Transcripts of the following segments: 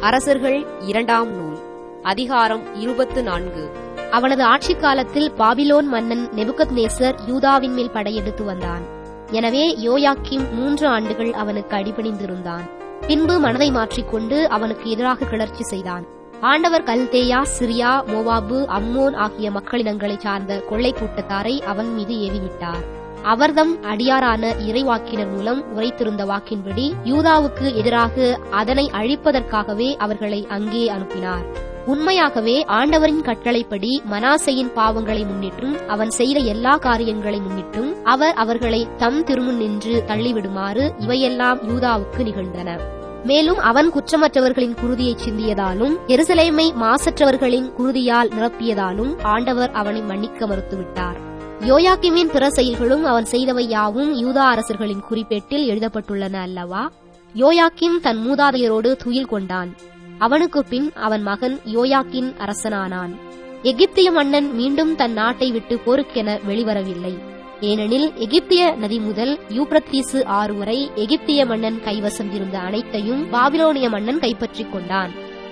அரசர்கள் இரண்டாம் நூல் அதிகாரம் இருபத்து நான்கு அவனது ஆட்சிக் காலத்தில் பாபிலோன் மன்னன் நெபுகத்நேசர் யூதாவின் மேல் படையெடுத்து வந்தான் எனவே யோயாக்கிம் மூன்று ஆண்டுகள் அவனுக்கு அடிபணிந்திருந்தான் பின்பு மனதை மாற்றிக்கொண்டு அவனுக்கு எதிராக கிளர்ச்சி செய்தான் ஆண்டவர் கல்தேயா சிரியா மோவாபு அம்மோன் ஆகிய மக்களினங்களைச் சார்ந்த கொள்ளை கூட்டத்தாரை அவன் மீது ஏவிவிட்டார் அவர்தம் அடியாரான இறைவாக்கினர் மூலம் உரைத்திருந்த வாக்கின்படி யூதாவுக்கு எதிராக அதனை அழிப்பதற்காகவே அவர்களை அங்கே அனுப்பினார் உண்மையாகவே ஆண்டவரின் கட்டளைப்படி மனாசையின் பாவங்களை முன்னிட்டும் அவன் செய்த எல்லா காரியங்களை முன்னிட்டும் அவர் அவர்களை தம் திருமுன் நின்று தள்ளிவிடுமாறு இவையெல்லாம் யூதாவுக்கு நிகழ்ந்தன மேலும் அவன் குற்றமற்றவர்களின் குருதியை சிந்தியதாலும் எருசலேமை மாசற்றவர்களின் குருதியால் நிரப்பியதாலும் ஆண்டவர் அவனை மன்னிக்க மறுத்துவிட்டார் யோயாக்கிமின் பிற செயல்களும் அவன் செய்தவை யாவும் யூதா அரசர்களின் குறிப்பேட்டில் எழுதப்பட்டுள்ளன அல்லவா யோயாக்கிம் தன் மூதாதையரோடு துயில் கொண்டான் அவனுக்கு பின் அவன் மகன் யோயாக்கின் அரசனானான் எகிப்திய மன்னன் மீண்டும் தன் நாட்டை விட்டு போருக்கென வெளிவரவில்லை ஏனெனில் எகிப்திய நதி முதல் யூப்ரத்தீசு ஆறு வரை எகிப்திய மன்னன் கைவசம் இருந்த அனைத்தையும் பாபிலோனிய மன்னன் கைப்பற்றிக் கொண்டான்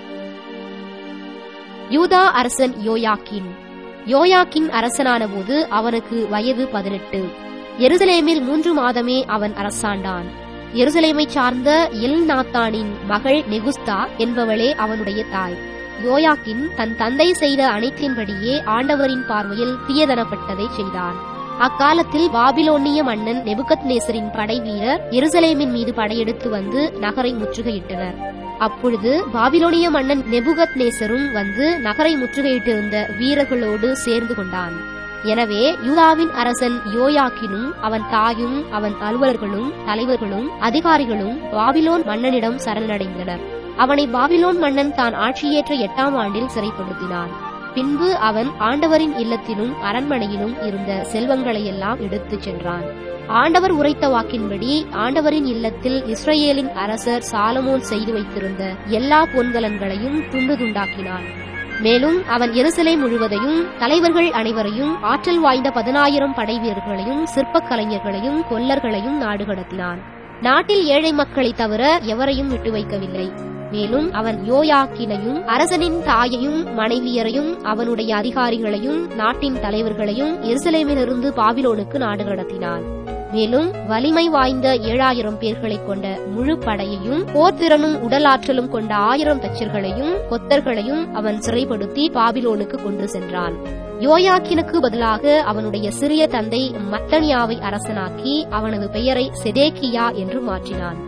யூதா அரசன் யோயாக்கின் யோயாக்கின் அரசனான போது அவனுக்கு வயது பதினெட்டு எருசலேமில் மூன்று மாதமே அவன் அரசாண்டான் எருசலேமைச் சார்ந்த எல் நாத்தானின் மகள் நெகுஸ்தா என்பவளே அவனுடைய தாய் யோயாக்கின் தன் தந்தை செய்த அனைத்தின்படியே ஆண்டவரின் பார்வையில் தீயதனப்பட்டதை செய்தான் அக்காலத்தில் பாபிலோனிய மன்னன் நெபுகத் நேசரின் படை வீரர் எருசலேமின் மீது படையெடுத்து வந்து நகரை முற்றுகையிட்டனர் அப்பொழுது பாபிலோனிய மன்னன் நெபுகத் நேசரும் வந்து நகரை முற்றுகையிட்டிருந்த வீரர்களோடு சேர்ந்து கொண்டான் எனவே யூதாவின் அரசன் யோயாக்கினும் அவன் தாயும் அவன் அலுவலர்களும் தலைவர்களும் அதிகாரிகளும் பாபிலோன் மன்னனிடம் சரணடைந்தனர் அவனை பாபிலோன் மன்னன் தான் ஆட்சியேற்ற எட்டாம் ஆண்டில் சிறைப்படுத்தினான் பின்பு அவன் ஆண்டவரின் இல்லத்திலும் அரண்மனையிலும் இருந்த செல்வங்களையெல்லாம் எடுத்துச் சென்றான் ஆண்டவர் உரைத்த வாக்கின்படி ஆண்டவரின் இல்லத்தில் இஸ்ரேலின் அரசர் சாலமோன் செய்து வைத்திருந்த எல்லா பொன்கலன்களையும் துண்டு துண்டாக்கினான் மேலும் அவன் எருசலே முழுவதையும் தலைவர்கள் அனைவரையும் ஆற்றல் வாய்ந்த பதினாயிரம் படை வீரர்களையும் சிற்பக் கலைஞர்களையும் கொல்லர்களையும் நாடு கடத்தினான் நாட்டில் ஏழை மக்களை தவிர எவரையும் விட்டு வைக்கவில்லை மேலும் அவன் யோயாக்கினையும் அரசனின் தாயையும் மனைவியரையும் அவனுடைய அதிகாரிகளையும் நாட்டின் தலைவர்களையும் எருசலேமிலிருந்து பாபிலோனுக்கு நாடு கடத்தினான் மேலும் வலிமை வாய்ந்த ஏழாயிரம் பேர்களை கொண்ட முழு படையையும் போர்த்திறனும் உடலாற்றலும் கொண்ட ஆயிரம் தச்சர்களையும் கொத்தர்களையும் அவன் சிறைப்படுத்தி பாபிலோனுக்கு கொண்டு சென்றான் யோயாக்கினுக்கு பதிலாக அவனுடைய சிறிய தந்தை மத்தனியாவை அரசனாக்கி அவனது பெயரை செதேக்கியா என்று மாற்றினான்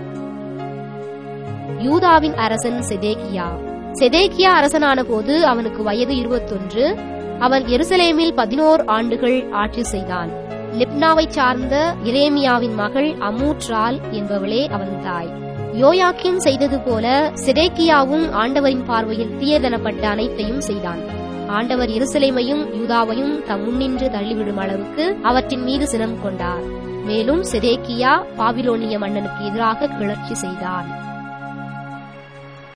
யூதாவின் அரசன் செதேக்கியா செதேக்கியா அரசனான போது அவனுக்கு வயது இருபத்தொன்று அவன் எருசலேமில் பதினோரு ஆண்டுகள் ஆட்சி செய்தான் லிப்னாவை சார்ந்த இரேமியாவின் மகள் அமூட்ரால் என்பவளே அவன் தாய் யோயாக்கின் செய்தது போல செதேக்கியாவும் ஆண்டவரின் பார்வையில் தீயதனப்பட்ட அனைத்தையும் செய்தான் ஆண்டவர் எருசலேமையும் யூதாவையும் தம் முன்னின்று தள்ளிவிடும் அளவுக்கு அவற்றின் மீது சினம் கொண்டார் மேலும் செதேக்கியா பாபிலோனிய மன்னனுக்கு எதிராக கிளர்ச்சி செய்தான்